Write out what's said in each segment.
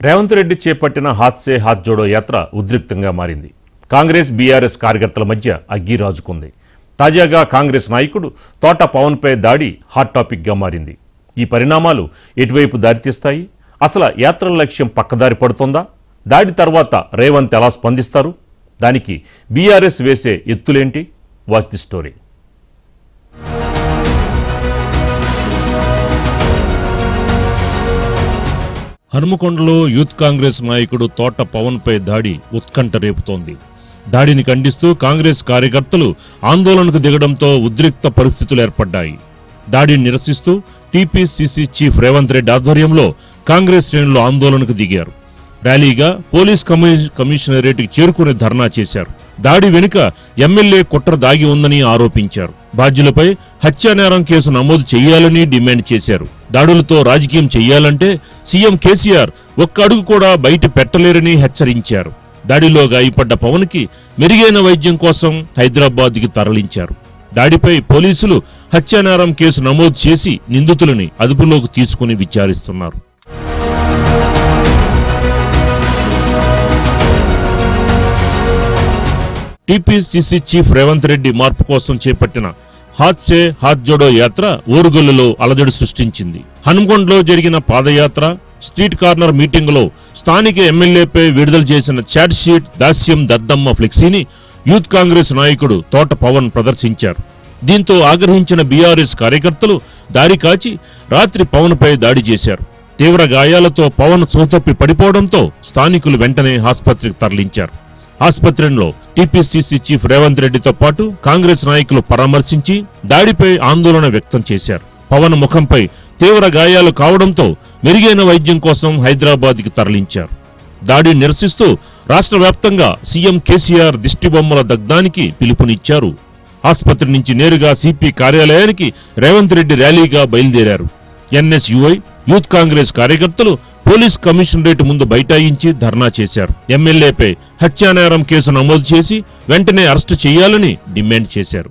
రేవంత్ రెడ్డి చేపట్టిన హాత్ సే హాత్ జోడో యాత్ర ఉద్రిక్తంగా మారింది కాంగ్రెస్ బీఆర్ఎస్ కార్యకర్తల మధ్య అగ్గి రాజుకుంది తాజాగా కాంగ్రెస్ నాయకుడు తోట పవన్పై దాడి హాట్ టాపిక్గా మారింది ఈ పరిణామాలు ఎటువైపు దారితీస్తాయి అసలు యాత్రల లక్ష్యం పక్కదారి పడుతుందా దాడి తర్వాత రేవంత్ ఎలా స్పందిస్తారు దానికి బీఆర్ఎస్ వేసే ఎత్తులేంటి వాచ్ ది స్టోరీ హనుమకొండలో యూత్ కాంగ్రెస్ నాయకుడు తోట పవన్పై దాడి ఉత్కంఠ రేపుతోంది దాడిని ఖండిస్తూ కాంగ్రెస్ కార్యకర్తలు ఆందోళనకు దిగడంతో ఉద్రిక్త పరిస్థితులు ఏర్పడ్డాయి దాడిని నిరసిస్తూ టీపీసీసీ చీఫ్ రేవంత్ రెడ్డి ఆధ్వర్యంలో కాంగ్రెస్ శ్రేణులు ఆందోళనకు దిగారు ర్యాలీగా పోలీస్ కమి- కమిషనరేట్కి చేరుకుని ధర్నా చేశారు దాడి వెనుక ఎమ్మెల్యే కుట్ర దాగి ఉందని ఆరోపించారు బాధ్యులపై హత్యానేరం కేసు నమోదు చేయాలని డిమాండ్ చేశారు దాడులతో రాజకీయం చెయ్యాలంటే సీఎం కేసీఆర్ ఒక్క అడుగు కూడా బయట పెట్టలేరని హెచ్చరించారు దాడిలో గాయపడ్డ పవన్కి మెరుగైన వైద్యం కోసం హైదరాబాద్కి తరలించారు దాడిపై పోలీసులు హత్యానేరం కేసు నమోదు చేసి నిందితులని అదుపులోకి తీసుకుని విచారిస్తున్నారు టీపీసీసీ చీఫ్ రేవంత్ రెడ్డి మార్పు కోసం చేపట్టిన హాత్ సే హాత్ జోడో యాత్ర ఓరుగల్లులో అలజడి సృష్టించింది హనుమకొండలో జరిగిన పాదయాత్ర స్ట్రీట్ కార్నర్ మీటింగులో స్థానిక ఎమ్మెల్యేపై విడుదల చేసిన చాట్ షీట్ దాస్యం దద్దమ్మ ఫ్లెక్సీని యూత్ కాంగ్రెస్ నాయకుడు తోట పవన్ ప్రదర్శించారు దీంతో ఆగ్రహించిన బీఆర్ఎస్ కార్యకర్తలు దారి కాచి రాత్రి పవన్పై దాడి చేశారు తీవ్ర గాయాలతో పవన్ సోతప్పి పడిపోవడంతో స్థానికులు వెంటనే ఆసుపత్రికి తరలించారు ఆసుపత్రిలో టీపీసీసీ చీఫ్ రేవంత్ రెడ్డితో పాటు కాంగ్రెస్ నాయకులు పరామర్శించి దాడిపై ఆందోళన వ్యక్తం చేశారు పవన్ ముఖంపై తీవ్ర గాయాలు కావడంతో మెరుగైన వైద్యం కోసం హైదరాబాద్కి తరలించారు దాడిని నిరసిస్తూ రాష్ట్ర వ్యాప్తంగా సీఎం కేసీఆర్ దిష్టిబొమ్మల దగ్ధానికి పిలుపునిచ్చారు ఆసుపత్రి నుంచి నేరుగా సిపి కార్యాలయానికి రేవంత్ రెడ్డి ర్యాలీగా బయలుదేరారు ఎన్ఎస్యుఐ యూత్ కాంగ్రెస్ కార్యకర్తలు పోలీస్ కమిషనరేట్ ముందు బైఠాయించి ధర్నా చేశారు ఎమ్మెల్యేపై హత్యానేరం కేసు నమోదు చేసి వెంటనే అరెస్టు చేయాలని డిమాండ్ చేశారు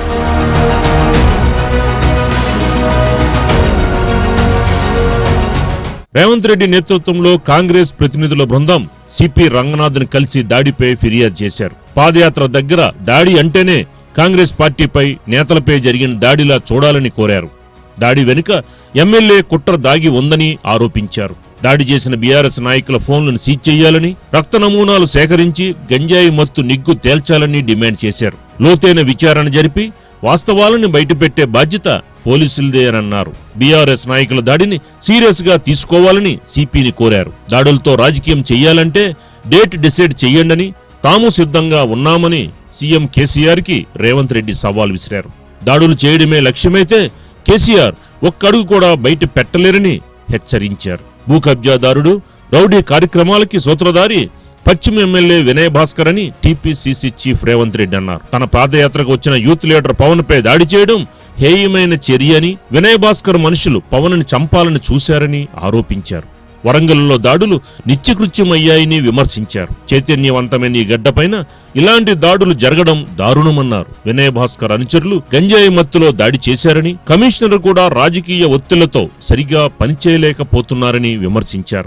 రేవంత్ రెడ్డి నేతృత్వంలో కాంగ్రెస్ ప్రతినిధుల బృందం సిపి రంగనాథ్ని కలిసి దాడిపై ఫిర్యాదు చేశారు పాదయాత్ర దగ్గర దాడి అంటేనే కాంగ్రెస్ పార్టీపై నేతలపై జరిగిన దాడిలా చూడాలని కోరారు దాడి వెనుక ఎమ్మెల్యే కుట్ర దాగి ఉందని ఆరోపించారు దాడి చేసిన బీఆర్ఎస్ నాయకుల ఫోన్లను సీజ్ చేయాలని రక్త నమూనాలు సేకరించి గంజాయి మత్తు నిగ్గు తేల్చాలని డిమాండ్ చేశారు లోతైన విచారణ జరిపి వాస్తవాలను బయటపెట్టే బాధ్యత పోలీసులదేనన్నారు బీఆర్ఎస్ నాయకుల దాడిని సీరియస్ గా తీసుకోవాలని సిపిని కోరారు దాడులతో రాజకీయం చెయ్యాలంటే డేట్ డిసైడ్ చెయ్యండని తాము సిద్ధంగా ఉన్నామని సీఎం కేసీఆర్ కి రేవంత్ రెడ్డి సవాల్ విసిరారు దాడులు చేయడమే లక్ష్యమైతే కేసీఆర్ ఒక్కడుగు కూడా బయట పెట్టలేరని హెచ్చరించారు భూ కబ్జాదారుడు రౌడీ కార్యక్రమాలకి సూత్రధారి పశ్చిమ ఎమ్మెల్యే వినయ్ భాస్కర్ అని టీపీసీసీ చీఫ్ రేవంత్ రెడ్డి అన్నారు తన పాదయాత్రకు వచ్చిన యూత్ లీడర్ పవన్ పై దాడి చేయడం హేయమైన చర్య అని వినయ్ భాస్కర్ మనుషులు పవన్ చంపాలని చూశారని ఆరోపించారు వరంగల్లో దాడులు నిత్యకృత్యమయ్యాయని విమర్శించారు చైతన్యవంతమైన ఈ గడ్డపైన ఇలాంటి దాడులు జరగడం దారుణమన్నారు వినయ్ భాస్కర్ అనుచరులు గంజాయి మత్తులో దాడి చేశారని కమిషనర్ కూడా రాజకీయ ఒత్తిళ్లతో సరిగా పనిచేయలేకపోతున్నారని విమర్శించారు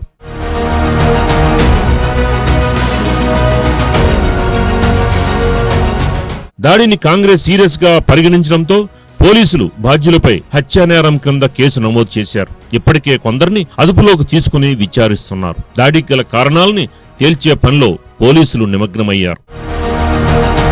దాడిని కాంగ్రెస్ సీరియస్ గా పరిగణించడంతో పోలీసులు బాధ్యులపై హత్యానేరం కింద కేసు నమోదు చేశారు ఇప్పటికే కొందరిని అదుపులోకి తీసుకుని విచారిస్తున్నారు దాడికి గల కారణాలని తేల్చే పనిలో పోలీసులు నిమగ్నమయ్యారు